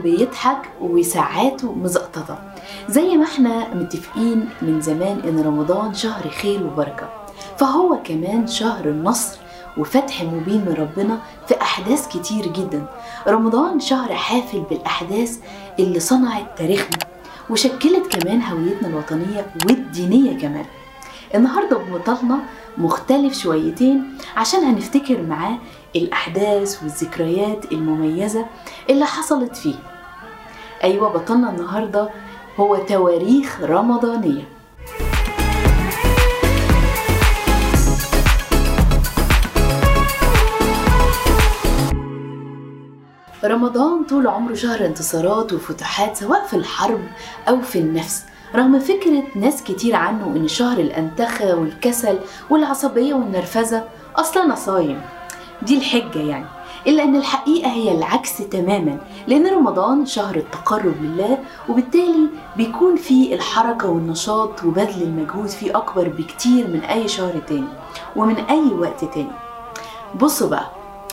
بيضحك وساعاته مزقططة زي ما احنا متفقين من زمان ان رمضان شهر خير وبركة فهو كمان شهر النصر وفتح مبين من ربنا في أحداث كتير جدا رمضان شهر حافل بالأحداث اللي صنعت تاريخنا وشكلت كمان هويتنا الوطنية والدينية كمان النهاردة بطلنا مختلف شويتين عشان هنفتكر معاه الأحداث والذكريات المميزة اللي حصلت فيه أيوة بطلنا النهاردة هو تواريخ رمضانية رمضان طول عمره شهر انتصارات وفتوحات سواء في الحرب أو في النفس رغم فكرة ناس كتير عنه إن شهر الأنتخة والكسل والعصبية والنرفزة أصلا صايم دي الحجة يعني إلا أن الحقيقة هي العكس تماما لأن رمضان شهر التقرب لله وبالتالي بيكون فيه الحركة والنشاط وبذل المجهود فيه أكبر بكتير من أي شهر تاني ومن أي وقت تاني بصوا بقى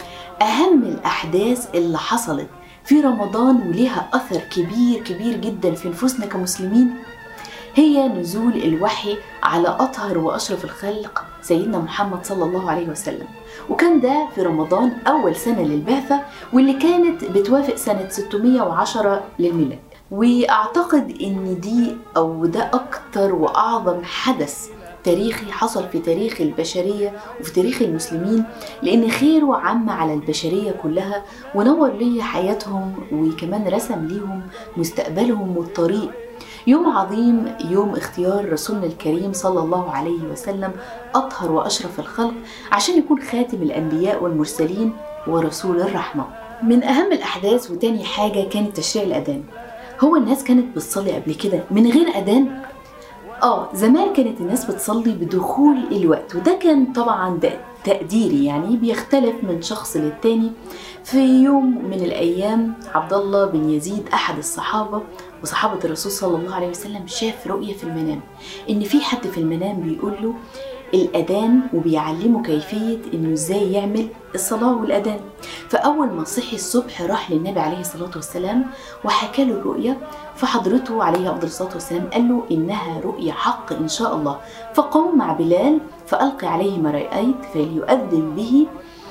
أهم الأحداث اللي حصلت في رمضان وليها أثر كبير كبير جدا في نفوسنا كمسلمين هي نزول الوحي على أطهر وأشرف الخلق سيدنا محمد صلى الله عليه وسلم وكان ده في رمضان أول سنة للبعثة واللي كانت بتوافق سنة 610 للميلاد وأعتقد إن دي أو ده أكتر وأعظم حدث تاريخي حصل في تاريخ البشرية وفي تاريخ المسلمين لأن خيره عم على البشرية كلها ونور لي حياتهم وكمان رسم ليهم مستقبلهم والطريق يوم عظيم يوم اختيار رسولنا الكريم صلى الله عليه وسلم أطهر وأشرف الخلق عشان يكون خاتم الأنبياء والمرسلين ورسول الرحمة من أهم الأحداث وتاني حاجة كانت تشريع الأذان هو الناس كانت بتصلي قبل كده من غير أذان اه زمان كانت الناس بتصلي بدخول الوقت وده كان طبعا ده تقديري يعني بيختلف من شخص للتاني في يوم من الايام عبد الله بن يزيد احد الصحابه وصحابه الرسول صلى الله عليه وسلم شاف رؤيه في المنام ان في حد في المنام بيقول له الاذان وبيعلمه كيفيه انه ازاي يعمل الصلاه والاذان فاول ما صحي الصبح راح للنبي عليه الصلاه والسلام وحكى له الرؤيه فحضرته عليه افضل الصلاه والسلام قال له انها رؤيا حق ان شاء الله فقم مع بلال فالقي عليه ما رايت فليؤذن به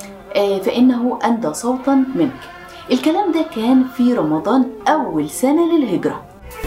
فانه اندى صوتا منك الكلام ده كان في رمضان اول سنه للهجره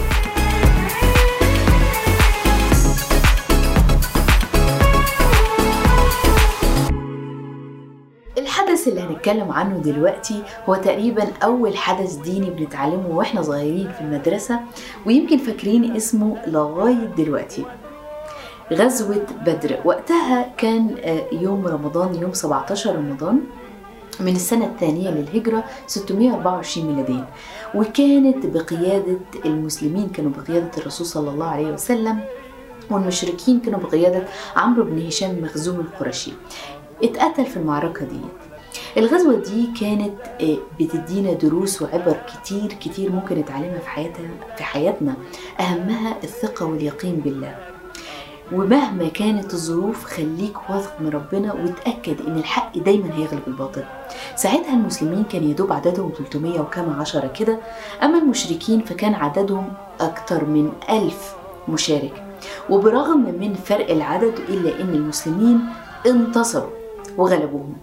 الحدث اللي هنتكلم عنه دلوقتي هو تقريبا أول حدث ديني بنتعلمه وإحنا صغيرين في المدرسة ويمكن فاكرين اسمه لغاية دلوقتي غزوة بدر وقتها كان يوم رمضان يوم 17 رمضان من السنة الثانية للهجرة 624 ميلاديا وكانت بقيادة المسلمين كانوا بقيادة الرسول صلى الله عليه وسلم والمشركين كانوا بقيادة عمرو بن هشام مخزوم القرشي اتقتل في المعركة دي الغزوة دي كانت بتدينا دروس وعبر كتير كتير ممكن نتعلمها في حياتها في حياتنا أهمها الثقة واليقين بالله ومهما كانت الظروف خليك واثق من ربنا وتأكد إن الحق دايما هيغلب الباطل ساعتها المسلمين كان يدوب عددهم 300 وكما عشرة كده أما المشركين فكان عددهم أكتر من ألف مشارك وبرغم من فرق العدد إلا إن المسلمين انتصروا وغلبوهم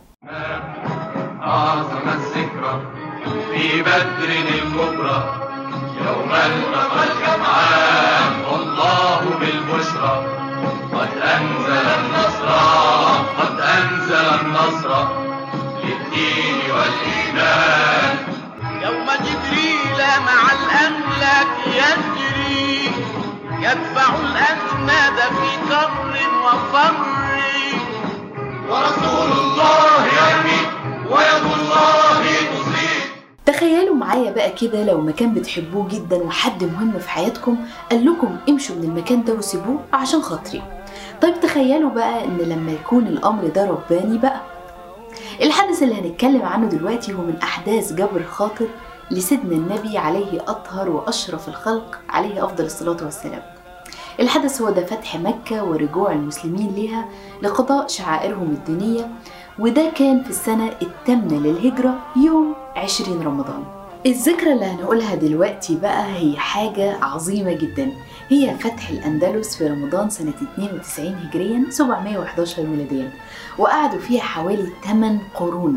أعظم الذكرى في بدر الكبرى يوم التقى الجمعان والله بالبشرى قد أنزل النصر قد أنزل النصر للدين والإيمان يوم جبريل مع الأملاك يجري يدفع الأسناد في كر وفر ورسول الله يرمي ويد الله تصيب تخيلوا معايا بقى كده لو مكان بتحبوه جدا وحد مهم في حياتكم قال لكم امشوا من المكان ده وسيبوه عشان خاطري طيب تخيلوا بقى ان لما يكون الامر ده رباني بقى الحدث اللي هنتكلم عنه دلوقتي هو من احداث جبر الخاطر لسيدنا النبي عليه اطهر واشرف الخلق عليه افضل الصلاه والسلام الحدث هو ده فتح مكة ورجوع المسلمين لها لقضاء شعائرهم الدينية وده كان في السنة الثامنة للهجرة يوم 20 رمضان الذكرى اللي هنقولها دلوقتي بقى هي حاجة عظيمة جدا هي فتح الأندلس في رمضان سنة 92 هجريا 711 ميلاديا وقعدوا فيها حوالي 8 قرون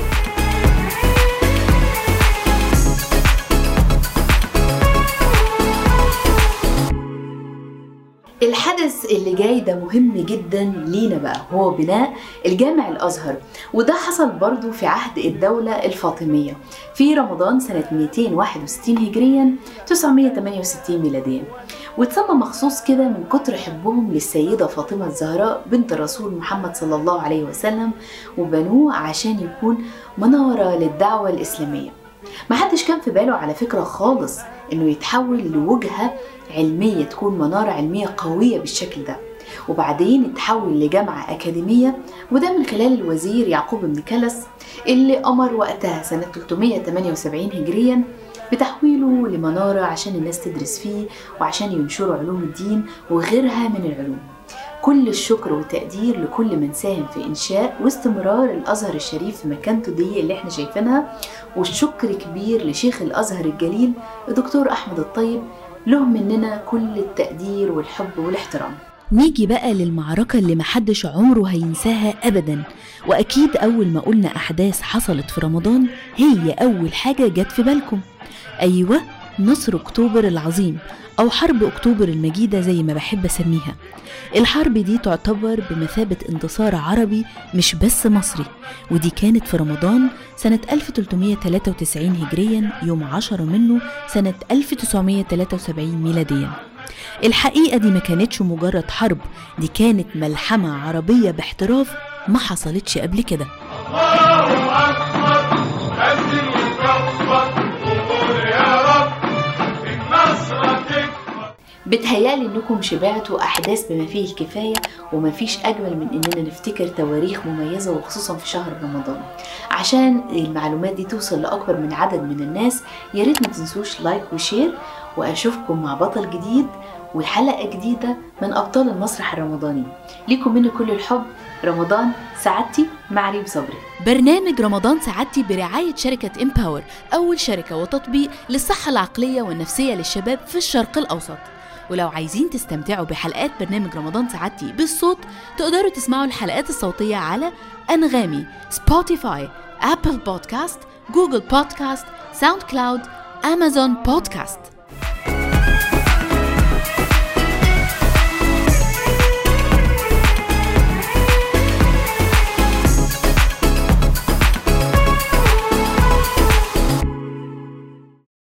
الحدث اللي جاي ده مهم جدا لينا بقى هو بناء الجامع الأزهر وده حصل برضو في عهد الدولة الفاطمية في رمضان سنة 261 هجريا 968 ميلاديا واتسمى مخصوص كده من كتر حبهم للسيدة فاطمة الزهراء بنت الرسول محمد صلى الله عليه وسلم وبنوه عشان يكون منارة للدعوة الإسلامية محدش كان في باله على فكرة خالص انه يتحول لوجهة علمية تكون منارة علمية قوية بالشكل ده وبعدين اتحول لجامعة أكاديمية وده من خلال الوزير يعقوب بن كلس اللي أمر وقتها سنة 378 هجريا بتحويله لمنارة عشان الناس تدرس فيه وعشان ينشروا علوم الدين وغيرها من العلوم كل الشكر والتقدير لكل من ساهم في إنشاء واستمرار الأزهر الشريف في مكانته دي اللي احنا شايفينها والشكر كبير لشيخ الأزهر الجليل الدكتور أحمد الطيب له مننا كل التقدير والحب والاحترام نيجي بقى للمعركة اللي محدش عمره هينساها أبدا وأكيد أول ما قلنا أحداث حصلت في رمضان هي أول حاجة جت في بالكم أيوة نصر أكتوبر العظيم أو حرب أكتوبر المجيدة زي ما بحب أسميها الحرب دي تعتبر بمثابة انتصار عربي مش بس مصري ودي كانت في رمضان سنة 1393 هجريا يوم 10 منه سنة 1973 ميلاديا الحقيقة دي ما كانتش مجرد حرب دي كانت ملحمة عربية باحتراف ما حصلتش قبل كده الله أكبر أذن وكبر وقول يا رب النصر تكبر بتهيالي انكم شبعتوا احداث بما فيه الكفايه ومفيش اجمل من اننا نفتكر تواريخ مميزه وخصوصا في شهر رمضان عشان المعلومات دي توصل لاكبر من عدد من الناس يا ريت ما تنسوش لايك وشير واشوفكم مع بطل جديد وحلقه جديده من ابطال المسرح الرمضاني ليكم مني كل الحب رمضان سعادتي مع ريم صبري برنامج رمضان سعادتي برعاية شركة إمباور أول شركة وتطبيق للصحة العقلية والنفسية للشباب في الشرق الأوسط ولو عايزين تستمتعوا بحلقات برنامج رمضان سعادتي بالصوت تقدروا تسمعوا الحلقات الصوتية على أنغامي سبوتيفاي أبل بودكاست جوجل بودكاست ساوند كلاود أمازون بودكاست